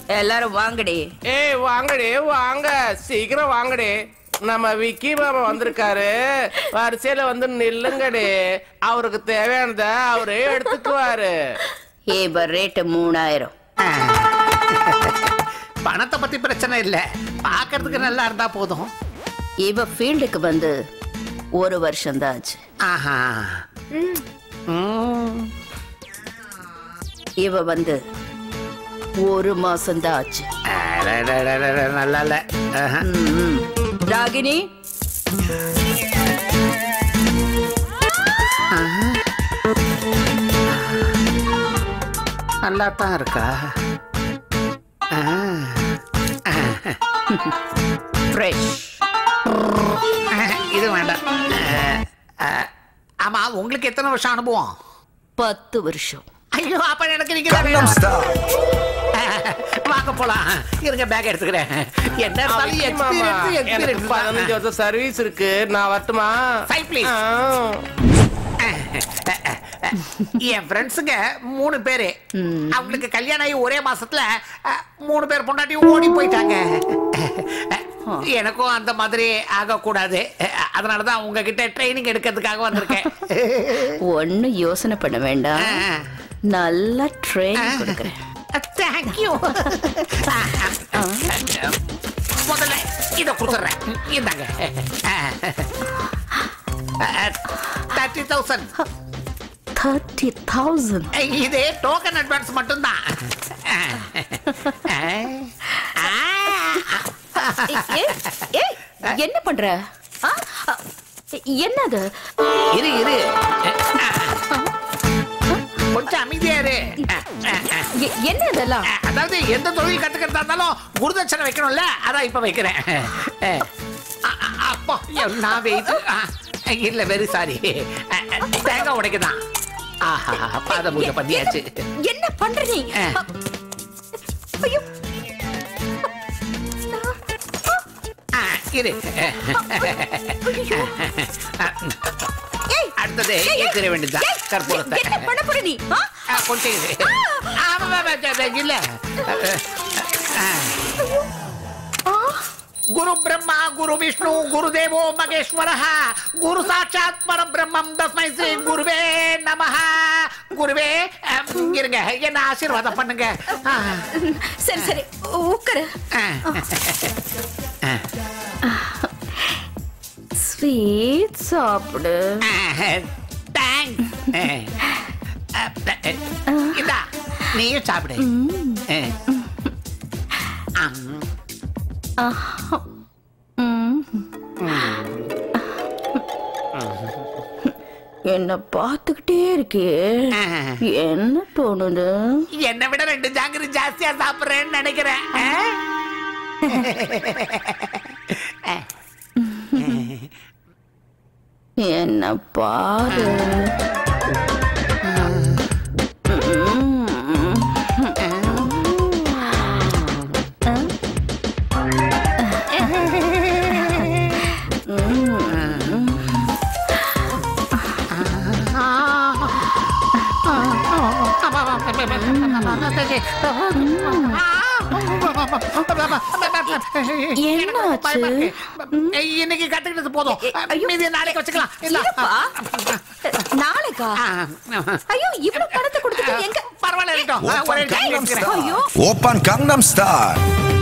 எல்லாரும் வாங்கடி ஏய் வாங்கடி வாங்க சீக்கிரம் வாங்கடி நம்ம விக்கி மாமா வந்திருக்காரு வரிசையில வந்து நில்லுங்கடி அவருக்கு தேவையானத அவரே எடுத்துக்குவாரு ஏபர் ரேட்டு மூணாயிரம் பணத்தை பத்தி பிரச்சனை இல்ல பாக்குறதுக்கு நல்லா இருந்தா போதும் இவ ஃபீல்டுக்கு வந்து ஒரு வருஷம் தான் ஆச்சு ஆஹா ம். இவ வந்து ஒரு மாசம் தான் ஆச்சு அடடடடட, நல்லா இல்ல ஆஹா. ம். ராகினி நல்லா தான் இருக்கா ஆ. ஃப்ரெஷ் இது வேண்டாம் ஆ, ஆமா உங்களுக்கு எத்தனை வருஷம் அனுபவம் பத்து வருஷம் ஐயோ அப்ப எனக்கு நீங்க தான் வேணும். வாங்க போலாம் இருங்க பேக் எடுத்துக்கிறேன் என்ன இருந்தாலும் விக்கி மாமா experience, எனக்கு experience பதினஞ்சு தான். வருஷம் சர்வீஸ் இருக்கு நான் வரட்டுமா Side, please. ஆ. என் ஃப்ரெண்ட்ஸுங்க மூணு பேரு அவங்களுக்கு கல்யாணம் ஆகி ஒரே மாசத்துல அஹ், மூணு பேர் பொண்டாட்டி ஓடி போயிட்டாங்க எனக்கும் அந்த மாதிரி ஆகக்கூடாது அதனாலதான் உங்ககிட்ட ட்ரைனிங் எடுக்கிறதுக்காக வந்திருக்கேன் ஒண்ணு யோசனை பண்ண வேண்டாம் நல்லா ட்ரெயின் கொடுக்குறேன் தேங்க்யூ முதல்ல இதை கொடுத்துட்றேன் இந்தாங்க தேர்ட்டி தௌசண்ட் தேர்ட்டி தௌசண்ட் இது டோக்கன் அட்வான்ஸ் மட்டும்தான் என்ன பண்ற ஆ? ஆ, என்னது இரு இரு கொஞ்சம் அமைதியா இரு எ- என்ன இதெல்லாம் அதாவது எந்த தொழில் கத்துக்கிறதா இருந்தாலும் குருதட்சணை வைக்கணும்ல அதான் இப்ப வைக்கிறேன் அ- அ- அப்போ நான் வெயிட் இல்ல வெரி சாரி தேங்காய் உடைக்குதான் ஆஹா பாத பூஜை பண்ணியாச்சு என்ன பண்ற நீ ஆ. ஐயோ ஆ, இரு ஏய், அடுத்தது ஏய், ஏய், ஏத்திர வேண்டியதுதான் ஏய், கற்பூரத்தை என்ன பண்ண போற நீ ஆ? ஆ, கொஞ்சம் இரு. ஆமா, ஆமா, ஆமா, இல்ல ஆ. குரு பிரம்மா குரு விஷ்ணு குரு தேவோ மகேஸ்வர குரு சாட்சாத் பரபிரம்மம் தஸ்மை ஸ்ரீ குருவே நமஹ குருவே அம், இருங்க என்ன ஆசீர்வாதம் பண்ணுங்க ஆ. சரி சரி உட்காரு ஆ. ஸ்வீட் சாப்பிடு தேங்க்ஸ் இந்தா நீயும் சாப்பிடு ஆம். ம். என்ன பார்த்துக்கிட்டே இருக்கே என்ன தோணுது என்னை விட ரெண்டு ஜாங்கிரி ஜாஸ்தியா சாப்பிடுறேன்னு நினைக்கிறேன் ஆ? என்ன பாரு என்னாச்சு? இன்னைக்கு கத்துக்கிட்டது போதும் ஐயோ. மீதி நாளைக்கு வச்சுக்கலாம் இல்ல இல்லப்பா. நாளைக்கா ஐயோ இவ்வளவு பணத்தை கொடுத்துட்டு எங்க பரவாயில்ல இருக்கட்டும் ஒரே ஜாங்கிரி வச்சுக்கிறேன் ஐயோ 오빤 강남스타일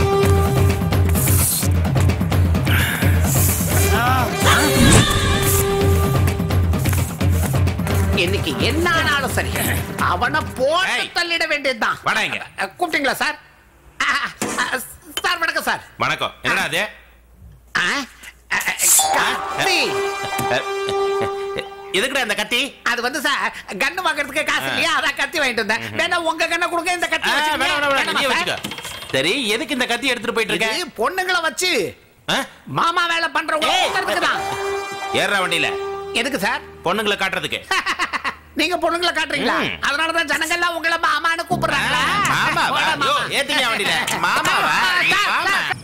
இன்னைக்கு என்ன ஆனாலும் சரி அவனை போட்டு ஏய். தள்ளிட வேண்டியதுதான் வாடா இங்க. அஹ், கூப்பிட்டீங்களா சார் அஹ், அஹ், சார் வணக்கம் சார் வணக்கம் என்னடா அது அஹ், அஹ், கத்தி. எதுக்குடா இந்த கத்தி அது வந்து சார் கன்னு வாங்குறதுக்கு காசு இல்லையா அதான் கத்தி வாங்கிட்டு வந்தேன் வேணா உங்க கண்ணை கொடுங்க இந்த கத்தி ஆ, வச்சுக்கங்க. வேணாம், வேணாம், வேணாம், வேணாமா நீயே சார்? வச்சுக்க. சரி எதுக்கு இந்த கத்தி எடுத்துட்டு போயிட்டு இருக்க இது பொண்ணுங்களை வச்சு ஆ? மாமா வேலை பண்றவங்க ஏய். ஒருத்தருக்கு தான் ஏறுறா வண்டியில எதுக்கு சார் பொண்ணுங்களை காட்டுறதுக்கு நீங்க பொண்ணுங்களை காட்டுறீங்களா ம். அதனாலதான் ஜனங்க எல்லாம் உங்களை மாமான்னு கூப்பிடுறாங்களா மாமா போடா, யோ மாமா. ஏத்துங்க வண்டியில மாமாவா சார், மாமா சார்.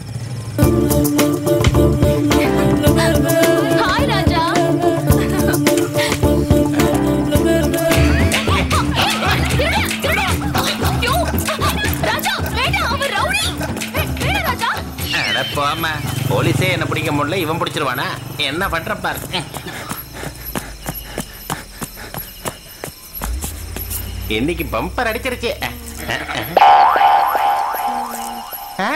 ஹாய் ராஜா ராஜா வேண்டாம் அவர் ரவுடி போம்மா போலீஸே என்ன பிடிக்க முடியல இவன் பிடிச்சிருவானா என்ன பண்ற பாரு இன்னைக்கு பம்பர் அடிச்சிருச்சு ஆ?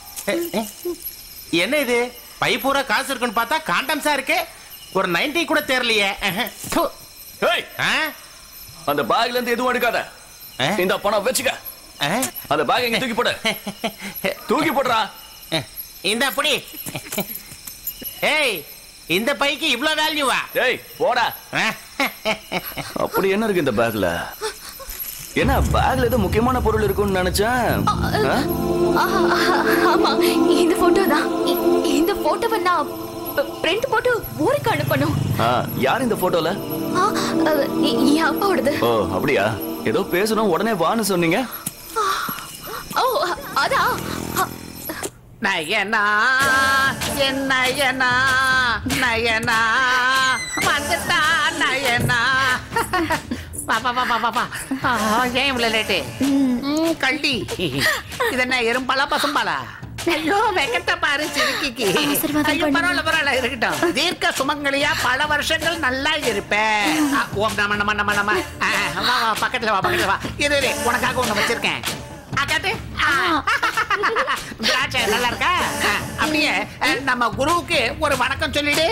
என்ன இது பை பூரா காசு இருக்குன்னு பார்த்தா காண்டம்ஸா இருக்கு ஒரு நைன்டி கூட தெரியலையே ப்பு. ஏய் ஆ? அந்த பேக்ல இருந்து எதுவும் எடுக்காத ஆ? இந்த பணம் வச்சுக்க ஆ? அந்த பேக் இங்க தூக்கி போடு தூக்கி போடுறா இந்த அப்படி ஏய் இந்த பைக்கு இவ்ளோ வேல்யூவா ஏய் போடா அப்படி என்ன இருக்கு இந்த பேக்ல என்ன பேக்ல ஏதோ முக்கியமான பொருள் இருக்கும்னு நினைச்சேன் ஆ? ஆமா இந்த போட்டோ தான் இ- இந்த போட்டோவை நான் பிரிண்ட் போட்டு ஊருக்கு அனுப்பணும் ஆ, யார் இந்த போட்டோல ஆ, அஹ், எ- என் அப்பாவோடது ஓ அப்படியா ஏதோ பேசணும் உடனே வான்னு சொன்னீங்க ஓ அதான் அ, நயனா என் நயனா நயனா வந்துட்டா நயனா வா வா வா வா வா வா ஆ, ஏன் இவ்வளவு லேட்டு ம், கள்ளி இது என்ன எறும்பாலா பசும்பாலா ஐயோ வெக்கத்த பாரு சிறுக்கிக்கு ஆசீர்வாதம் ஐயோ பண்ணுங்க. பரவாயில்ல பரவாயில்ல இருக்கட்டும் தீர்க்க சுமங்கலியா பல வருஷங்கள் நல்லா இருப்பேன் ஆ, ஓம் நம நம நம நம ஆ, வா வா பக்கத்துல வா பக்கத்துல வா இரு இரு உனக்காக ஒண்ணு வச்சிருக்கேன் ஆ, காட்டு ஆ. திராட்சை நல்லா இருக்கா ஆ, அப்படியே ஆ, நம்ம குருவுக்கு ஒரு வணக்கம் சொல்லிடு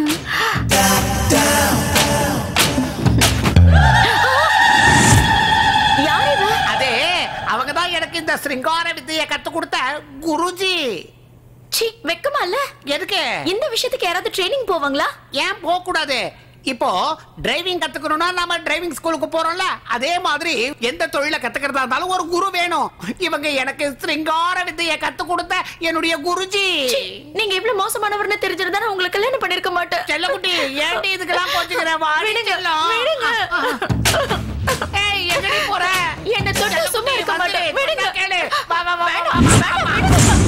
யார் இவ அதே அவங்க தான் எனக்கு இந்த சிருங்கார வித்தையை கத்து கொடுத்த குருஜி சி வெக்கமா இல்ல எதுக்கு இந்த விஷயத்துக்கு யாராவது ட்ரைனிங் போவாங்களா ஏன் போக கூடாது இப்போ டிரைவிங் கத்துக்கணும்னா நம்ம டிரைவிங் ஸ்கூலுக்கு போறோம்ல அதே மாதிரி எந்த தொழிலை கத்துக்கிறதா இருந்தாலும் ஒரு குரு வேணும் இவங்க எனக்கு சிருங்கார வித்தையை கத்து கொடுத்த என்னுடைய குருஜி நீங்க இவ்வளவு மோசமானவர்னு தெரிஞ்சிருந்தா நான் உங்களுக்கு கல்யாணம் பண்ணிருக்க மாட்டேன் செல்லக்குட்டி ஏன்டி இதுக்கெல்லாம் கோச்சுக்கிற வாடி விடுங்க, செல்லம். விடுங்க. ஏய் எங்கடி போற என்ன தொட்டு சும்மா இருக்க மாட்டேன் விடுங்க கேளு வா வா வா வேண்டாம், வா, வா, வேண்டாம், வா. விடுங்க.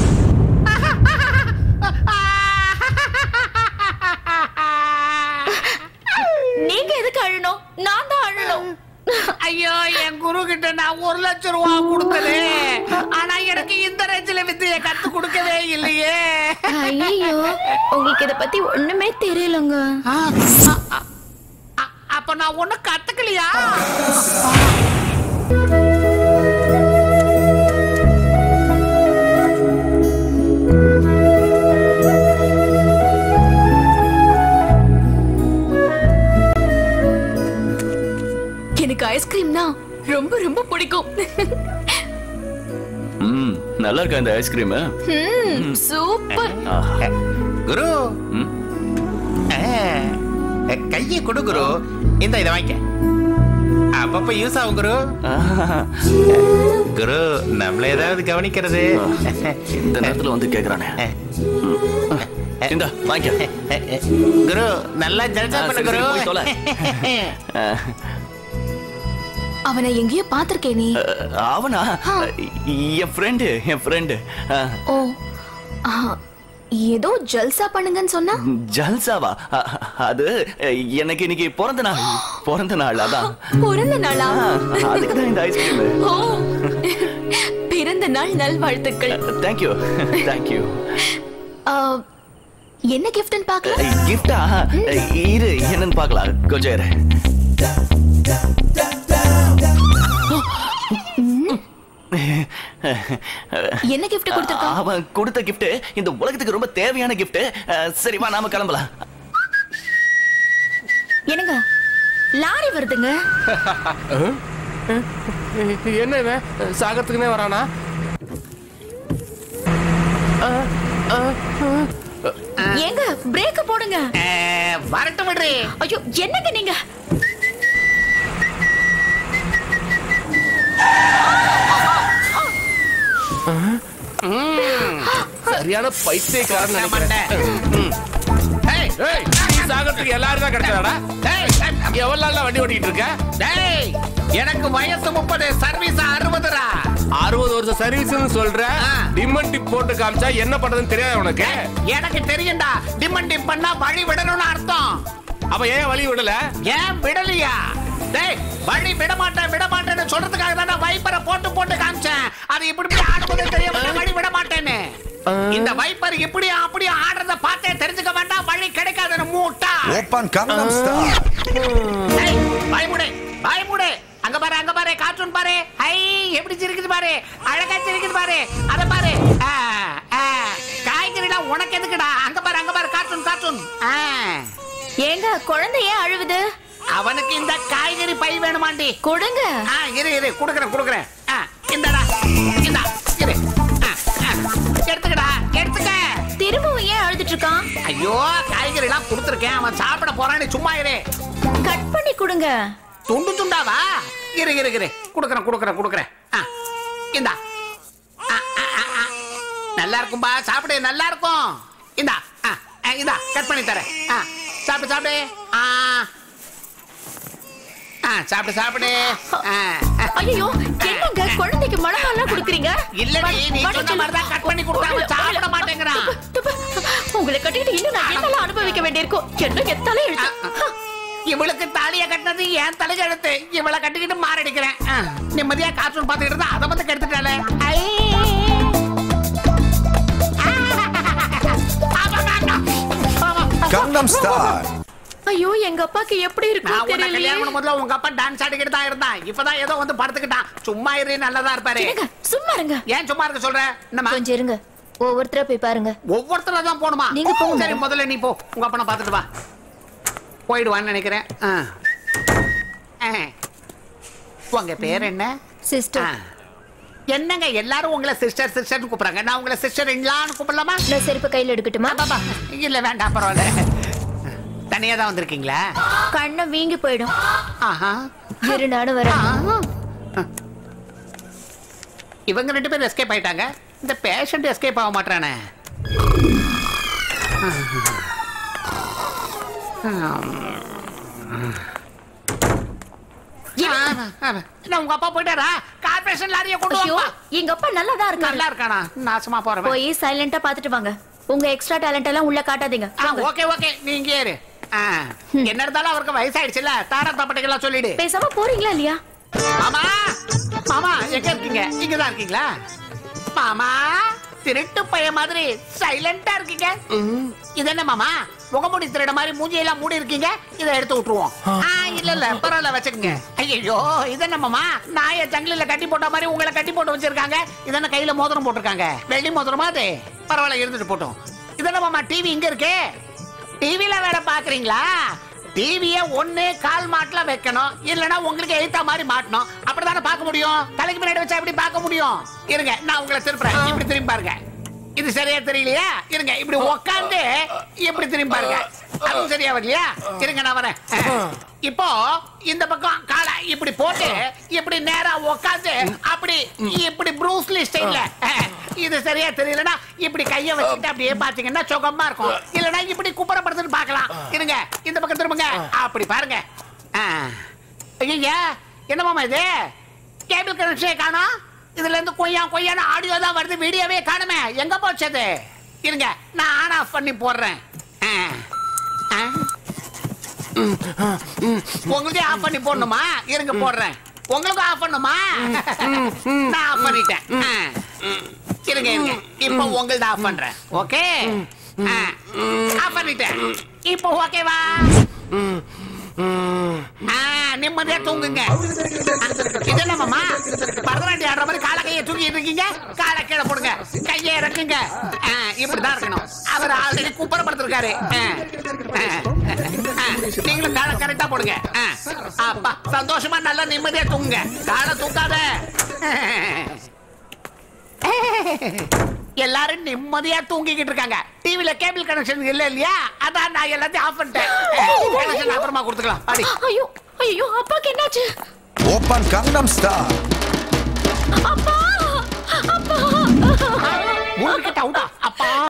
நீங்க எதுக்கு அழணும் நான் தான் அழணும் ஐயோ என் குரு கிட்ட நான் ஒரு லட்சம் ரூபா கொடுத்தனே ஆனா எனக்கு இந்த ரேஞ்சில வித்தைய கத்து கொடுக்கவே இல்லையே ஐயோ உங்களுக்கு இத பத்தி ஒண்ணுமே தெரியலங்க அ- அ- அப்ப நான் ஒண்ணு கத்துக்கலையா எனக்கு ஐஸ்கிரீம்னா ரொம்ப ரொம்ப பிடிக்கும் ம் நல்லா இருக்கா இந்த ஐஸ்கிரீம் ம், சூப்பர் குரு ம். ஆ, கையை கொடு குரு இந்த இதை வாங்கிக்க அப்பப்ப யூஸ் ஆகும் குரு குரு நம்மள ஏதாவது கவனிக்கிறது இந்த நேரத்துல வந்து கேக்குறானே ம். இந்த வாங்கிக்க குரு நல்லா ஜல்சா ஆ, பண்ணு சரி, குரு சரி, போய் தொலை. ஆ, அவனை எங்கேயோ பாத்திருக்கே நீ அவனா என் ஃப்ரெண்டு என் ஃப்ரெண்டு ஓ ஆ, ஏதோ ஜல்சா பண்ணுங்கன்னு சொன்னா ஜல்சாவா அ, அது எனக்கு இன்னைக்கு பிறந்த நாள் பிறந்த நாள் அதான் பிறந்த நாளா அதுக்கு தான் இந்த ஐஸ்கிரீம் ஓ பிறந்த நாள் நல்வாழ்த்துக்கள் தேங்க்யூ தேங்க்யூ ஆ, என்ன கிஃப்ட்னு பார்க்கலாம் கிஃப்டா இரு என்னன்னு பார்க்கலாம் கொஞ்சம் இரு என்ன கிஃப்ட் கொடுத்திருக்கான் அவன் கொடுத்த கிஃப்ட் இந்த உலகத்துக்கு ரொம்ப தேவையான கிஃப்ட் சரி வா நாம கிளம்பலாம் என்னங்க லாரி வருதுங்க என்ன இவன் சாகத்துக்குனே வரானா ஏங்க பிரேக் போடுங்க அஹ், வரட்டும் விடுறி ஐயோ என்னங்க நீங்க சரியான பைத்தியக்காரன் நினைக்கிறேன் ஏய், ஏய், நீ சாகத்துக்கு எல்லாரும் தான் கிடைச்சதாடா ஏய், எவ்வளவு நாளா வண்டி ஓட்டிட்டு இருக்க டேய், எனக்கு வயசு முப்பது சர்வீஸ் அறுபதுரா அறுபது வருஷம் சர்வீஸ்னு சொல்ற ஆ. டிமன் டிப் போட்டு காமிச்சா என்ன பண்றதுன்னு தெரியாது உனக்கு எனக்கு தெரியும்டா டிமன் டிப் பண்ணா வழி விடணும்னு அர்த்தம் அப்ப ஏன் வழி விடல ஏன் விடலையா டேய் வழி விட மாட்டேன் விட மாட்டேன்னு சொல்றதுக்காக தான் நான் வைப்பரை போட்டு போட்டு காமிச்சேன் அது இப்படி இப்படி ஆடும்போது தெரியாம நான் வழி விட மாட்டேன்னு இந்த வைப்பர் இப்படியும் அப்படியும் ஆடுறத பார்த்தே தெரிஞ்சுக்க வேண்டாம் வழி கிடைக்காதுன்னு மூட்டா 오빤 강남 스타일 ஏய், பயமுடு பயமுடு அங்க பாரு அங்க பாரு கார்ட்டூன் பாரு ஐ எப்படி சிரிக்குது பாரு அழகா சிரிக்குது பாரு அத பாரு ஆ, ஆ, காய்கறிலாம் உனக்கு எதுக்குடா அங்க பாரு அங்க பாரு கார்ட்டூன் கார்ட்டூன் ஆ, ஏங்க குழந்தை ஏன் அழுவுது அவனுக்கு இந்த காய்கறி பை வேணுமாண்டி கொடுங்க ஆ இரு இரு குடுக்குறேன் குடுக்குறேன் ஆ இந்தடா இந்தா இரு ஆ, ஆ, எடுத்துக்கடா எடுத்துக்க திரும்பவும் ஏன் அழுதுட்டு இருக்கான் ஐயோ காய்கறி எல்லாம் கொடுத்துருக்கேன் அவன் சாப்பிட போறான்னு சும்மா இரு கட் பண்ணி கொடுங்க துண்டு துண்டாவா இரு இரு இரு குடுக்குறேன் குடுக்குறேன் குடுக்குறேன் ஆ, இந்தா ஆ, ஆ, ஆ, ஆ. நல்லா இருக்கும்பா சாப்பிடு நல்லா இருக்கும் இந்தா ஆ, ஆ, இந்தா கட் பண்ணி தரேன் ஆ, சாப்பிடு சாப்பிடு ஆ ஆ, சாப்பிடு சாப்பிடு ஆ, ஆ. ஐயோ என்னங்க குழந்தைக்கு மிளகாலாம் கொடுக்குறீங்க இல்லடி நீ சொன்ன மாதிரி தான் கட் பண்ணி கொடுத்தா அவன் சாப்பிட மாட்டேங்கிறான் துப்பு, துப்பு. உங்களை கட்டிக்கிட்டு இன்னும் நான் என்னெல்லாம் அனுபவிக்க வேண்டியிருக்கும் என்ன எத்தாலே எழுத்து இவளுக்கு தாலிய கட்டினது என் தலைக்கு இவளை கட்டிக்கிட்டு மாரடிக்கிறேன் ஆ, நிம்மதியா கார்ட்டூன் பார்த்துக்கிட்டு இருந்தா அதை வந்து கெடுத்துட்டாளே ஐ. 강남 스타일 ஐயோ எங்க அப்பாக்கு எப்படி நான் இருக்கும் உன்னை கல்யாணம் தெரியலையே பண்ணும் முதல்ல உங்க அப்பா டான்ஸ் ஆடிக்கிட்டு தான் இருந்தான் இப்பதான் ஏதோ வந்து படுத்துக்கிட்டான் சும்மா இரு நல்லதா இருப்பாரு இருங்க சும்மா இருங்க ஏன் சும்மா இருக்க சொல்ற என்னம்மா கொஞ்சம் இருங்க ஒவ்வொருத்தரா போய் பாருங்க ஒவ்வொருத்தரா தான் போகணுமா நீங்க போங்க. சரி முதல்ல நீ போ உங்க அப்பனை பார்த்துட்டு வா போயிடுவான்னு நினைக்கிறேன் ஆ. ஆ. உங்க பேர் என்ன ஆ. சிஸ்டர் என்னங்க எல்லாரும் உங்களை சிஸ்டர் சிஸ்டர்னு கூப்பிடுறாங்க நான் உங்களை சிஸ்டர் இன்லான்னு கூப்பிடலாமா நான் செருப்பு கையில எடுக்கட்டுமா பாபா இல்ல வேண்டாம் பரவாயில்ல தனியா தான் வந்திருக்கீங்களா கண்ணை வீங்கி போயிடும் ஆஹா இரு நானும் வரேன் ஆஹா. இவங்க ரெண்டு பேரும் எஸ்கேப் ஆயிட்டாங்க இந்த பேஷண்ட் எஸ்கேப் ஆக மாட்டானே என்ன உங்க அப்பா போயிட்டாரா கார்பரேஷன் லாரியை கொண்டு ஐயோ வாப்பா. எங்க அப்பா நல்லா தான் இருக்காரு நல்லா இருக்கானா நாசமா போறவன் போய் சைலண்டா பாத்துட்டு வாங்க உங்க எக்ஸ்ட்ரா டேலண்ட் எல்லாம் உள்ள காட்டாதீங்க வாங்க. ஓகே ஓகே நீ இங்கே இரு ஆ, என்ன இருந்தாலும் அவருக்கு வயசாயிடுச்சுல தாரா தப்பட்டைகள்லாம் சொல்லிடு பேசாம போறீங்களா இல்லையா மாமா மாமா எங்க இருக்கீங்க இங்கதான் இருக்கீங்களா மாமா திருட்டு பைய மாதிரி சைலண்டா இருக்கீங்க இது என்ன மாமா முகமூடி திருட மாதிரி மூஞ்சியெல்லாம் மூடி இருக்கீங்க இதை எடுத்து விட்டுருவோம் ஆ, இல்ல இல்ல பரவாயில்ல வச்சுக்கோங்க ஐயோ இது என்ன மாமா நாய ஜங்கிலில கட்டி போட்ட மாதிரி உங்களை கட்டி போட்டு வச்சிருக்காங்க இது என்ன கையில மோதிரம் போட்டிருக்காங்க வெள்ளி மோதிரமா அது பரவாயில்ல இருந்துட்டு போட்டோம் இது என்ன மாமா டிவி இங்க இருக்கு டிவில வேற பாக்குறீங்களா டிவிய ஒண்ணு கால் மாட்டுல வைக்கணும் இல்லனா உங்களுக்கு எழுத்தா மாதிரி மாட்டணும் அப்படிதானே பார்க்க முடியும் தலைக்கு முன்னாடி வச்சா எப்படி பார்க்க முடியும் இருங்க நான் உங்களை திருப்புறேன் இப்படி திரும்பி பாருங்க இது சரியா தெரியலையா இருங்க இப்படி உக்காந்து இப்படி திரும்பி பாருங்க அதுவும் சரியா வரலையா இருங்க நான் வரேன் இப்போ இந்த பக்கம் காலை இப்படி போட்டு இப்படி நேரா உக்காந்து அப்படி இப்படி ப்ரூஸ்லி ஸ்டைல்ல இது சரியா தெரியலனா இப்படி கைய வச்சுட்டு அப்படியே பாத்தீங்கன்னா சுகமா இருக்கும் இல்லனா இப்படி குப்புறப்படுத்துன்னு பார்க்கலாம் இருங்க இந்த பக்கம் திரும்புங்க அப்படி பாருங்க ஐயா என்ன மாமா இது கேபிள் கனெக்ஷனே காணோம் இதுல இருந்து கொய்யா கொய்யான ஆடியோ தான் வருது வீடியோவே காணுமே எங்க போச்சு அது இருங்க நான் ஆன் ஆஃப் பண்ணி போடுறேன் ஆ. ஆ. உங்களுக்கே ஆஃப் பண்ணி போடணுமா இருங்க போடுறேன் உங்களுக்கும் ஆஃப் பண்ணுமா நான் ஆஃப் பண்ணிட்டேன் ஆ. இருங்க இருங்க இப்போ உங்களது ஆஃப் பண்றேன் ஓகே ஆஃப் பண்ணிட்டேன் இப்போ ஓகேவா ஆ, நிம்மதியா தூங்குங்க இது என்ன மாமா பரதநாட்டியம் ஆடுற மாதிரி கால கையை தூக்கிட்டு இருக்கீங்க காலை கீழே போடுங்க கையை இறக்குங்க ஆ, இப்படிதான் இருக்கணும் அவர் ஆல்ரெடி குப்பரப்படுத்திருக்காரு ஆ, ஆ, ஆ, நீங்களும் காலை கரெக்டா போடுங்க ஆ, அப்பா சந்தோஷமா நல்லா நிம்மதியா தூங்குங்க காலை தூக்காத எல்லாரும் நிம்மதியா தூங்கிக்கிட்டு இருக்காங்க டிவில கேபிள் கனெக்ஷன் இல்ல இல்லையா அதான் நான் எல்லாத்தையும் ஆஃப் பண்ணிட்டேன் கனெக்ஷன் அப்புறமா கொடுத்துக்கலாம் அடி ஐயோ ஐயோ அப்பாக்கு என்னாச்சு 오빤 강남 스타일 அப்பா அப்பா மூணு கிட்ட அவுட்டா அப்பா